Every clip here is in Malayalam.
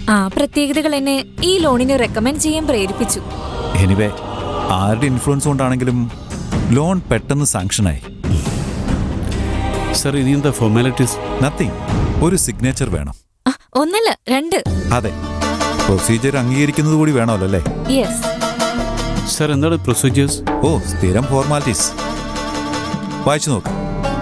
ആ പ്രത്യേകതകൾ എന്നെ ഈ ലോണിന് റെക്കമെൻഡ് ചെയ്യാൻ പ്രേരിപ്പിച്ചു എനിവേ ആരുടെ ഇൻഫ്ലുവൻസ് കൊണ്ടാണെങ്കിലും ലോൺ പെട്ടെന്ന് സാങ്ഷനായി സർ ഇനി എന്താ ഫോർമാലിറ്റീസ് നത്തിങ് ഒരു സിഗ്നേച്ചർ വേണം ആ, ഒന്നല്ല രണ്ട് അതെ പ്രൊസീജിയർ അംഗീകരിക്കുന്നത് കൂടി വേണമല്ലോ അല്ലേ യെസ് സർ എന്താണ് പ്രൊസീജിയേഴ്സ് ഓ സ്ഥിരം ഫോർമാലിറ്റീസ് വായിച്ചു നോക്ക്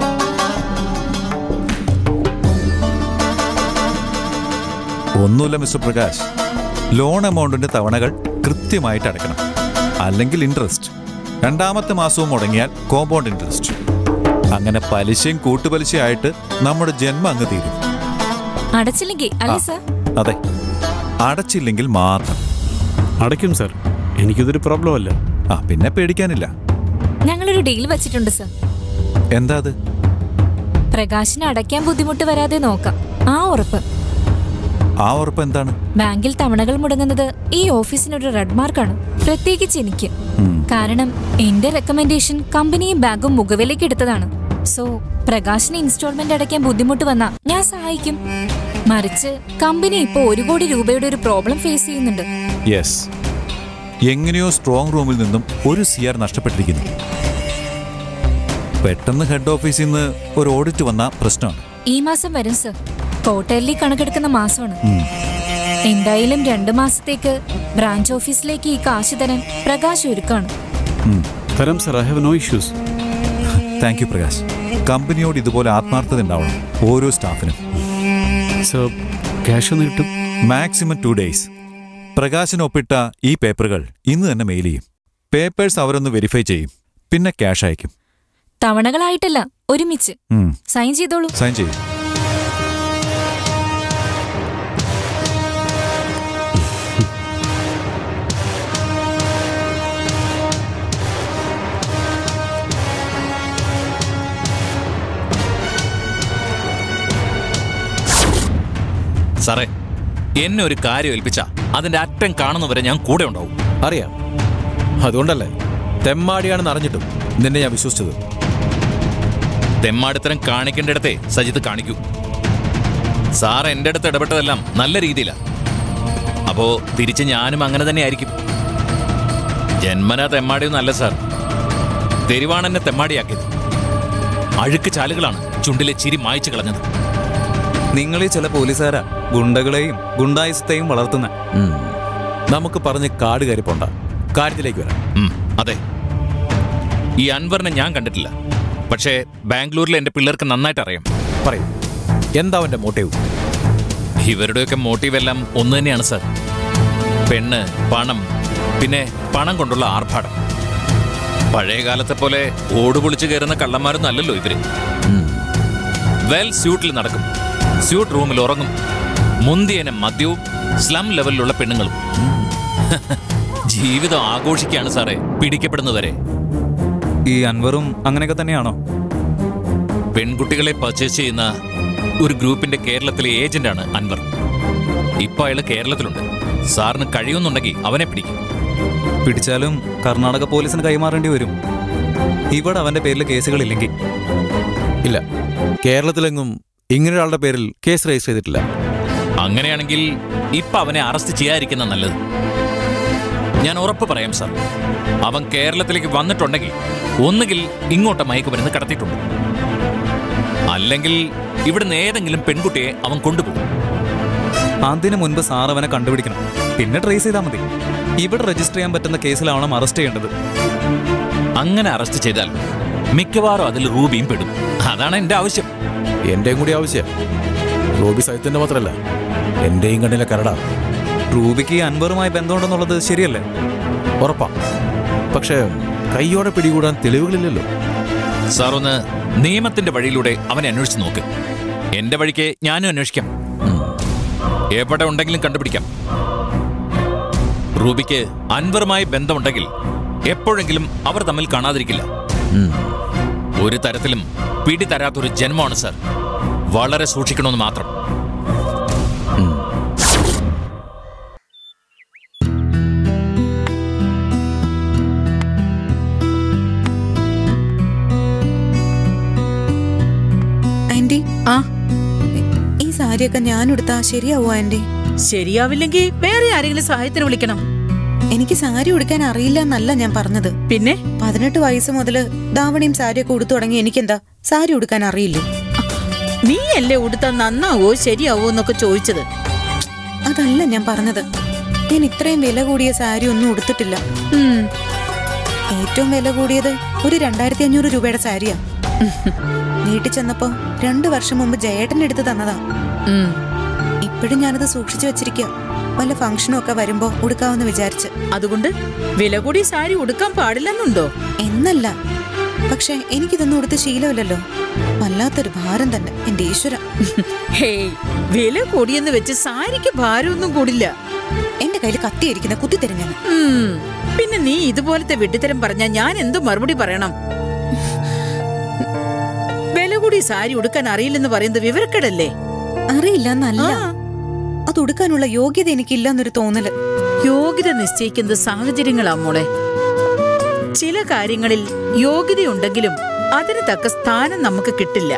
ഒന്നുമില്ല മിസ്റ്റർ പ്രകാശ് ലോൺ എമൗണ്ടിന്റെ തവണകൾ കൃത്യമായിട്ട് അടയ്ക്കണം അല്ലെങ്കിൽ ഇൻട്രസ്റ്റ് രണ്ടാമത്തെ മാസവും മുടങ്ങിയാൽ കോമ്പൗണ്ട് ഇൻട്രസ്റ്റ് അങ്ങനെ പലിശയും കൂട്ടുപലിശയായിട്ട് നമ്മുടെ ജന്മം അങ്ങ് തീരും അടച്ചില്ലെങ്കിൽ അല്ലേ സർ അതെ അടച്ചില്ലെങ്കിൽ മാത്രം അടയ്ക്കും സർ എനിക്കിതൊരു പ്രോബ്ലം അല്ല ആ പിന്നെ പേടിക്കാനില്ല ഞങ്ങളൊരു ഡീൽ വെച്ചിട്ടുണ്ട് സർ എന്താ അത് പ്രകാശിന് അടയ്ക്കാൻ ബുദ്ധിമുട്ട് വരാതെ നോക്കാം ആ ഉറപ്പ് ആ ഉറപ്പ് എന്താണ് ബാങ്കിൽ തവണകൾ മുടങ്ങുന്നത് ഈ ഓഫീസിനൊരു റെഡ് മാർക്കാണ് പ്രത്യേകിച്ച് എനിക്ക് ഉം. കാരണം എന്റെ റെക്കമെൻഡേഷൻ കമ്പനിയും ബാങ്കും മുഖവിലേക്ക് എടുത്തതാണ് സോ പ്രകാശിന് ഇൻസ്റ്റാൾമെന്റ് അടയ്ക്കാൻ ബുദ്ധിമുട്ട് വന്നാ ഞാൻ സഹായിക്കും മറിച്ച് കമ്പനി ഇപ്പോ ഒരു കോടി രൂപയുടെ ഒരു പ്രോബ്ലം ഫേസ് ചെയ്യുന്നുണ്ട് യെസ് എങ്ങനെയോ സ്ട്രോങ് റൂമിൽ നിന്നും ഒരു സിആർ നഷ്ടപ്പെട്ടിരിക്കുന്നു പെട്ടെന്ന് ഹെഡ് ഓഫീസിൽ നിന്ന് ഒരു ഓഡിറ്റ് വന്ന പ്രശ്നമാണ് ഈ മാസം വരും സർ ക്വാർട്ടർലി കണക്കെടുക്കുന്ന മാസമാണ് ഉം. എന്തായാലും രണ്ടു മാസത്തേക്ക് ബ്രാഞ്ച് ഓഫീസിലേക്ക് ഈ കാശ് തരാൻ പ്രകാശ് ഒരുക്കാണ് ഉം. തരം sir I have no issues thank you Prakash കമ്പനിയോട് ഇതുപോലെ ആത്മാർത്ഥത ഉണ്ടാവണം ഓരോ സ്റ്റാഫിനും സർ ക്യാഷ് ഒന്ന് കിട്ടും മാക്സിമം ടു ഡേയ്സ് പ്രകാശിന് ഒപ്പിട്ട ഈ പേപ്പറുകൾ ഇന്ന് തന്നെ മെയിൽ ചെയ്യും പേപ്പേഴ്സ് അവരൊന്ന് വെരിഫൈ ചെയ്യും പിന്നെ ക്യാഷ് അയക്കും തവണകളായിട്ടല്ല ഒരുമിച്ച് ഉം. സൈൻ ചെയ്തോളൂ സൈൻ ചെയ്യും സാറേ എന്നെ ഒരു കാര്യം ഏൽപ്പിച്ച അതിന്റെ അറ്റം കാണുന്നവരെ ഞാൻ കൂടെ ഉണ്ടാവും അറിയാം അതുകൊണ്ടല്ലേ തെമ്മാടിയാണെന്ന് അറിഞ്ഞിട്ടും നിന്നെ ഞാൻ വിശ്വസിച്ചത് തെമ്മാടിത്തരം കാണിക്കേണ്ടിടത്തെ സജിത്ത് കാണിക്കൂ സാർ എൻ്റെ അടുത്ത് ഇടപെട്ടതെല്ലാം നല്ല രീതിയിലാണ് അപ്പോ തിരിച്ച് ഞാനും അങ്ങനെ തന്നെ ആയിരിക്കും ജന്മന തെമ്മാടിയൊന്നും അല്ല സാർ തെരുവാണ് എന്നെ തെമ്മാടിയാക്കിയത് അഴുക്ക് ചാലുകളാണ് ചുണ്ടിലെ ചിരി മായ്ച്ചു കളഞ്ഞത് നിങ്ങൾ ഈ ചില പോലീസുകാരാ ഗുണ്ടകളെയും ഗുണ്ടായുസത്തെയും വളർത്തുന്ന ഉം. നമുക്ക് പറഞ്ഞ് കാട് കയറി പോണ്ട കാര്യത്തിലേക്ക് വരാം ഉം, അതെ ഈ അൻവറിനെ ഞാൻ കണ്ടിട്ടില്ല പക്ഷേ ബാംഗ്ലൂരിലെ എൻ്റെ പിള്ളേർക്ക് നന്നായിട്ട് അറിയാം പറയൂ എന്താ അവന്റെ മോട്ടീവ് ഇവരുടെയൊക്കെ മോട്ടീവ് എല്ലാം ഒന്ന് തന്നെയാണ് സർ പെണ്ണ് പണം പിന്നെ പണം കൊണ്ടുള്ള ആർഭാടം പഴയ കാലത്തെ പോലെ ഓടുപൊളിച്ച് കയറുന്ന കള്ളന്മാരൊന്നും അല്ലല്ലോ ഇവര് വെൽ സ്യൂട്ടിൽ നടക്കും സ്യൂട്ട് റൂമിൽ ഉറങ്ങും മുന്തിയനെ മദ്യവും സ്ലം ലെവലിലുള്ള പെണ്ണുങ്ങളും ജീവിതം ആഘോഷിക്കുകയാണ് സാറേ പിടിക്കപ്പെടുന്നവരെ ഈ അൻവറും അങ്ങനെയൊക്കെ തന്നെയാണോ പെൺകുട്ടികളെ പർച്ചേസ് ചെയ്യുന്ന ഒരു ഗ്രൂപ്പിന്റെ കേരളത്തിലെ ഏജന്റാണ് അൻവർ ഇപ്പൊ അയാൾ കേരളത്തിലുണ്ട് സാറിന് കഴിയുന്നുണ്ടെങ്കിൽ അവനെ പിടിക്കും പിടിച്ചാലും കർണാടക പോലീസിന് കൈമാറേണ്ടി വരും ഇവിടെ അവന്റെ പേരിൽ കേസുകളില്ലെങ്കിൽ ഇല്ല കേരളത്തിലെങ്ങും ഇങ്ങനെയൊരാളുടെ പേരിൽ കേസ് രജിസ്റ്റർ ചെയ്തിട്ടില്ല അങ്ങനെയാണെങ്കിൽ ഇപ്പൊ അവനെ അറസ്റ്റ് ചെയ്യാതിരിക്കുന്ന നല്ലത് ഞാൻ ഉറപ്പ് പറയാം സാർ അവൻ കേരളത്തിലേക്ക് വന്നിട്ടുണ്ടെങ്കിൽ ഒന്നുകിൽ ഇങ്ങോട്ട് മയക്കുമരുന്ന് കടത്തിയിട്ടുണ്ട് അല്ലെങ്കിൽ ഇവിടുന്ന് ഏതെങ്കിലും പെൺകുട്ടിയെ അവൻ കൊണ്ടുപോകും അതിനു മുൻപ് സാർ അവനെ കണ്ടുപിടിക്കണം പിന്നെ ട്രേസ് ചെയ്താൽ മതി ഇവിടെ രജിസ്റ്റർ ചെയ്യാൻ പറ്റുന്ന കേസിലാവണം അറസ്റ്റ് ചെയ്യേണ്ടത് അങ്ങനെ അറസ്റ്റ് ചെയ്താൽ മിക്കവാറും അതിൽ റൂബിയും പെടും അതാണ് എന്റെ ആവശ്യം എന്റെയും കൂടി ആവശ്യം റോബി സഹിത്തിന്റെ മാത്രമല്ല എന്റെയും കണ്ണിലെ കരടാ റൂബിക്ക് ഈ അൻവറുമായി ബന്ധമുണ്ടെന്നുള്ളത് ശരിയല്ലേ ഉറപ്പാ പക്ഷേ കൈയോടെ പിടികൂടാൻ തെളിവുകളില്ലല്ലോ സാർ ഒന്ന് നിയമത്തിന്റെ വഴിയിലൂടെ അവനെ അന്വേഷിച്ച് നോക്ക് എന്റെ വഴിക്ക് ഞാനും അന്വേഷിക്കാം എവിടെ ഉണ്ടെങ്കിലും കണ്ടുപിടിക്കാം റൂബിക്ക് അൻവറുമായി ബന്ധമുണ്ടെങ്കിൽ എപ്പോഴെങ്കിലും അവർ തമ്മിൽ കാണാതിരിക്കില്ല ഉം. ഒരു തരത്തിലും പിടി തരാത്തൊരു ജന്മമാണ് സാർ വളരെ സൂക്ഷിക്കണമെന്ന് മാത്രം ആന്റി ആ ഈ സാരിയൊക്കെ ഞാൻ എടുത്താ ശരിയാവോ ആന്റി ശരിയാവില്ലെങ്കിൽ വേറെ ആരെങ്കിലും സഹായത്തിന് വിളിക്കണം എനിക്ക് സാരി ഉടുക്കാൻ അറിയില്ല എന്നല്ല ഞാൻ പറഞ്ഞത് പിന്നെ പതിനെട്ട് വയസ്സ് മുതല് ധാവണിയും സാരിയൊക്കെ ഉടുത്തു തുടങ്ങി എനിക്കെന്താ സാരി ഉടുക്കാൻ അറിയില്ലേ നീയല്ലേ ഉടുത്താൽ നന്നാവോ ശരിയാവോ എന്നൊക്കെ ചോദിച്ചത് അതല്ല ഞാൻ പറഞ്ഞത് ഞാൻ ഇത്രയും വില കൂടിയ സാരി ഒന്നും ഉടുത്തിട്ടില്ല ഉം. ഏറ്റവും വില കൂടിയത് ഒരു രണ്ടായിരത്തി അഞ്ഞൂറ് രൂപയുടെ സാരിയാ വീട്ടിൽ ചെന്നപ്പോ രണ്ടു വർഷം മുമ്പ് ജയേട്ടൻ എടുത്ത് തന്നതാ ഉം. ഇപ്പോഴും ഞാനത് സൂക്ഷിച്ചു വെച്ചിരിക്കുക വല്ല ഫംഗ്ഷനും ഒക്കെ വരുമ്പോ ഉടുക്കാമെന്ന് വിചാരിച്ച് അതുകൊണ്ട് വില കൂടിയ സാരി ഉടുക്കാൻ പാടില്ലെന്നുണ്ടോ എന്നല്ല പക്ഷെ എനിക്കിതൊന്നും ഉടുത്ത് ശീലമില്ലല്ലോ വല്ലാത്തൊരു ഭാരം തന്നെ എന്റെ ഈശ്വര ഹേയ് വില കൂടിയെന്ന് വെച്ച് സാരിക്ക് ഭാരമൊന്നും കൂടില്ല എന്റെ കയ്യിൽ കത്തിയിരിക്കുന്ന കുത്തിത്തരും ഞാൻ ഉം. പിന്നെ നീ ഇതുപോലത്തെ വെട്ടിത്തരം പറഞ്ഞാ ഞാൻ എന്തു മറുപടി പറയണം വില കൂടി സാരി ഉടുക്കാൻ അറിയില്ലെന്ന് പറയുന്നത് വിവരക്കേടല്ലേ അറിയില്ല എന്നല്ല ആ. അത് ഉടുക്കാനുള്ള യോഗ്യത എനിക്കില്ല എന്നൊരു തോന്നല് യോഗ്യത നിശ്ചയിക്കുന്നത് സാഹചര്യങ്ങളാ മോളെ ചില കാര്യങ്ങളിൽ യോഗ്യതയുണ്ടെങ്കിലും അതിന് തക്ക സ്ഥാനം നമുക്ക് കിട്ടില്ല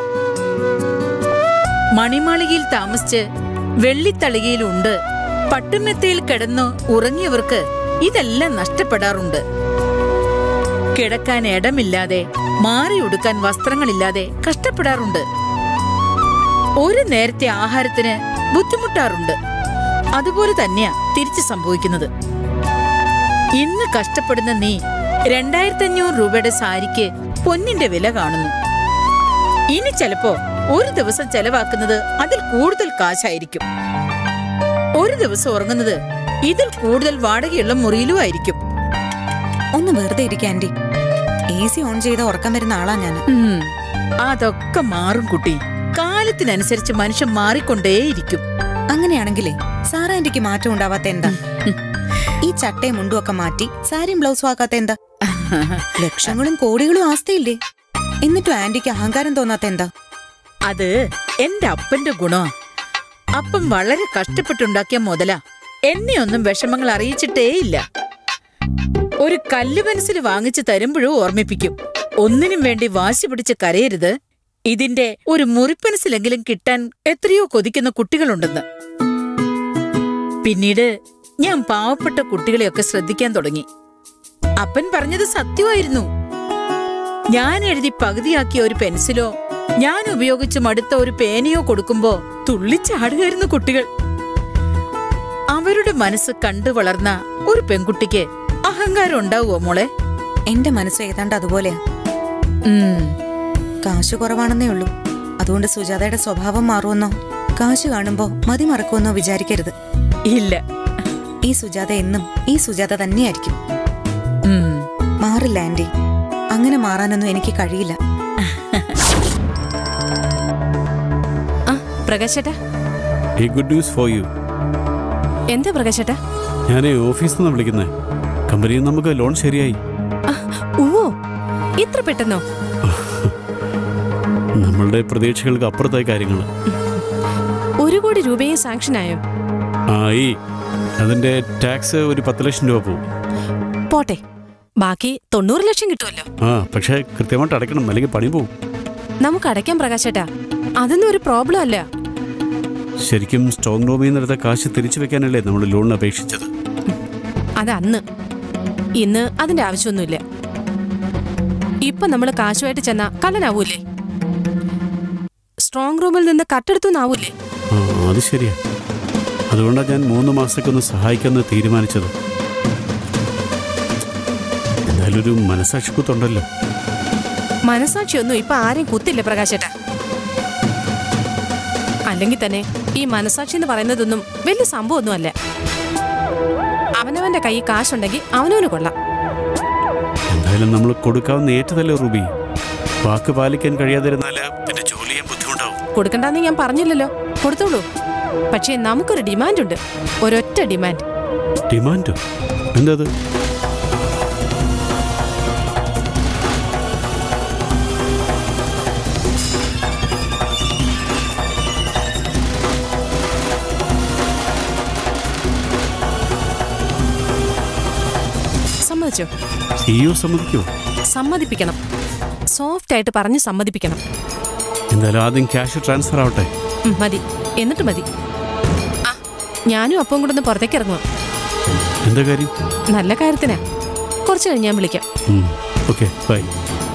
മണിമാളികയിൽ താമസിച്ച് വെള്ളിത്തളികയിലുണ്ട് പട്ടുമെത്തയിൽ കിടന്നു ഉറങ്ങിയവർക്ക് ഇതെല്ലാം നഷ്ടപ്പെടാറുണ്ട് കിടക്കാൻ ഇടമില്ലാതെ മാറി ഉടുക്കാൻ വസ്ത്രങ്ങളില്ലാതെ കഷ്ടപ്പെടാറുണ്ട് ഒരു നേരത്തെ ആഹാരത്തിന് ബുദ്ധിമുട്ടാറുണ്ട് അതുപോലെ തന്നെയാ തിരിച്ചു സംഭവിക്കുന്നത് ഇന്ന് കഷ്ടപ്പെടുന്ന നീ രണ്ടായിരത്തി അഞ്ഞൂറ് രൂപയുടെ സാരിക്ക് പൊന്നിന്റെ വില കാണുന്നു ഇനി ചിലപ്പോ ഒരു ദിവസം ചെലവാക്കുന്നത് അതിൽ കൂടുതൽ കാശായിരിക്കും ഒരു ദിവസം ഉറങ്ങുന്നത് ഇതിൽ കൂടുതൽ വാടകയുള്ള മുറിയിലും ആയിരിക്കും ഒന്ന് വെറുതെ ഇരിക്കുക ആന്റി എ സി ഓൺ ചെയ്ത് ഉറക്കം വരുന്ന ആളാ ഞാൻ ഉം, അതൊക്കെ മാറും കുട്ടി കാലത്തിനനുസരിച്ച് മനുഷ്യൻ മാറിക്കൊണ്ടേയിരിക്കും അങ്ങനെയാണെങ്കിലേ സാറാ ആന്റിക്ക് മാറ്റം ഉണ്ടാവാത്ത എന്താ ഈ ചട്ടയും മുണ്ടും ഒക്കെ മാറ്റി സാരിയും ബ്ലൗസും ആക്കാത്ത എന്താ ലക്ഷങ്ങളും കോടികളും ആസ്തിയില്ലേ എന്നിട്ടും ആന്റിക്ക് അഹങ്കാരം തോന്നാത്ത എന്താ അത് എന്റെ അപ്പന്റെ ഗുണമാ അപ്പം വളരെ കഷ്ടപ്പെട്ടുണ്ടാക്കിയ മുതലാ എന്നെ ഒന്നും വിഷമങ്ങൾ അറിയിച്ചിട്ടേയില്ല ഒരു കല്ല് പെൻസിൽ വാങ്ങിച്ചു തരുമ്പോഴും ഓർമ്മിപ്പിക്കും ഒന്നിനും വേണ്ടി വാശി പിടിച്ച് കരയരുത് ഇതിന്റെ ഒരു മുറിപ്പെൻസിലെങ്കിലും കിട്ടാൻ എത്രയോ കൊതിക്കുന്ന കുട്ടികളുണ്ടെന്ന് പിന്നീട് ഞാൻ പാവപ്പെട്ട കുട്ടികളെയൊക്കെ ശ്രദ്ധിക്കാൻ തുടങ്ങി അപ്പൻ പറഞ്ഞത് സത്യമായിരുന്നു ഞാൻ എഴുതി പകുതിയാക്കിയ ഒരു പെൻസിലോ ഞാൻ ഉപയോഗിച്ച് മടുത്ത ഒരു പേനയോ കൊടുക്കുമ്പോ തുള്ളിച്ചാടുകയായിരുന്നു കുട്ടികൾ അവരുടെ മനസ്സ് കണ്ടു വളർന്ന ഒരു പെൺകുട്ടിക്ക് അഹങ്കാരം ഉണ്ടാവുമോ മോളെ എന്റെ മനസ്സ് ഏതാണ്ട് അതുപോലെയാ ഉം, കാശ് കുറവാണെന്നേ ഉള്ളൂ അതുകൊണ്ട് സുജാതയുടെ സ്വഭാവം മാറുമെന്നോ കാശ് കാണുമ്പോ മതി മറക്കുമെന്നോ വിചാരിക്കരുത് ഇല്ല ഈ സുജാത എന്നും ഈ സുജാത തന്നെയായിരിക്കും ഉം, മാറില്ല ആന്റി അങ്ങനെ മാറാനൊന്നും എനിക്ക് കഴിയില്ല ആ പ്രകാശേട്ടാ ഈ ഗുഡ് ന്യൂസ് ഫോർ യു എന്താ പ്രകാശേട്ടാ ഞാൻ ഓഫീസിൽ നിന്ന് വിളിക്കുന്നത് കമ്പനിയിൽ നമുക്ക് ലോൺ ശരിയായി ആ, ഉവ്വോ ഇത്ര പെട്ടെന്നോ നമ്മളുടെ പ്രതീക്ഷകൾക്ക് അപ്പുറത്തായി കാര്യങ്ങൾ ഒരു കോടി രൂപയും സാങ്ഷൻ ആയോ ആയി അതിന്റെ ടാക്സ് ഒരു പത്ത് ലക്ഷം രൂപ പോകും പോട്ടെ ബാക്കി തൊണ്ണൂറ് ലക്ഷം കിട്ടുമല്ലോ ആ പക്ഷേ കൃത്യമായിട്ട് അടയ്ക്കണം അല്ലെങ്കിൽ പണി പോകും നമുക്ക് അടയ്ക്കാം പ്രകാശേട്ടാ അതൊന്നും ഒരു പ്രോബ്ലം അല്ല ശരിക്കും സ്ട്രോങ് റൂമിൽ നിന്ന് എടുത്ത കാശ് തിരിച്ചു വെക്കാനല്ലേ നമ്മൾ ലോണിന് അപേക്ഷിച്ചത് അത് അന്ന് ഇന്ന് അതിന്റെ ആവശ്യമൊന്നുമില്ല ഇപ്പൊ നമ്മൾ കാശുമായിട്ട് ചെന്ന കള്ളനാവൂലേ സ്ട്രോങ് റൂമിൽ നിന്ന് കട്ടെടുത്തുന്നാവൂലേ ആ അത് ശരിയാ അതുകൊണ്ടാണ് ഞാൻ മൂന്ന് മാസത്തേക്കൊന്ന് സഹായിക്കാമെന്ന് തീരുമാനിച്ചത് എന്തായാലും ഒരു മനസാക്ഷിക്കുത്തുണ്ടല്ലോ മനസാക്ഷിയൊന്നും ഇപ്പൊ ആരെയും കുത്തില്ല പ്രകാശേട്ടാ അല്ലെങ്കിൽ തന്നെ ഈ മനസാക്ഷി എന്ന് പറയുന്നതൊന്നും വലിയ സംഭവമൊന്നുമല്ല അവനവന്റെ കൈ കാശുണ്ടെങ്കിൽ അവനവന് കൊള്ളാം എന്തായാലും നമ്മൾ കൊടുക്കാവുന്ന ഏറ്റതല്ലേ റൂബി വാക്ക് പാലിക്കാൻ കഴിയാതിരുന്നാല് പിന്നെ ജോലി ചെയ്യാൻ ബുദ്ധിമുട്ടാവും കൊടുക്കണ്ടെന്ന് ഞാൻ പറഞ്ഞില്ലല്ലോ കൊടുത്തോളൂ പക്ഷേ നമുക്കൊരു ഡിമാൻഡ് ഉണ്ട് ഒരൊറ്റ ഡിമാൻഡ് ഡിമാൻഡോ എന്താ അത് സമ്മതിച്ചോ സിഇഒ സമ്മതിക്കോ സമ്മതിപ്പിക്കണം സോഫ്റ്റ് ആയിട്ട് പറഞ്ഞ് സമ്മതിപ്പിക്കണം എന്തായാലും ആദ്യം ക്യാഷ് ട്രാൻസ്ഫർ ആവട്ടെ ഉം, മതി എന്നിട്ട് മതി ആ ഞാനും അപ്പം കൂടെ ഒന്ന് പുറത്തേക്ക് ഇറങ്ങുക എന്താ കാര്യം നല്ല കാര്യത്തിനാ കുറച്ച് കഴിഞ്ഞ് ഞാൻ വിളിക്കാം ഓക്കെ ബൈ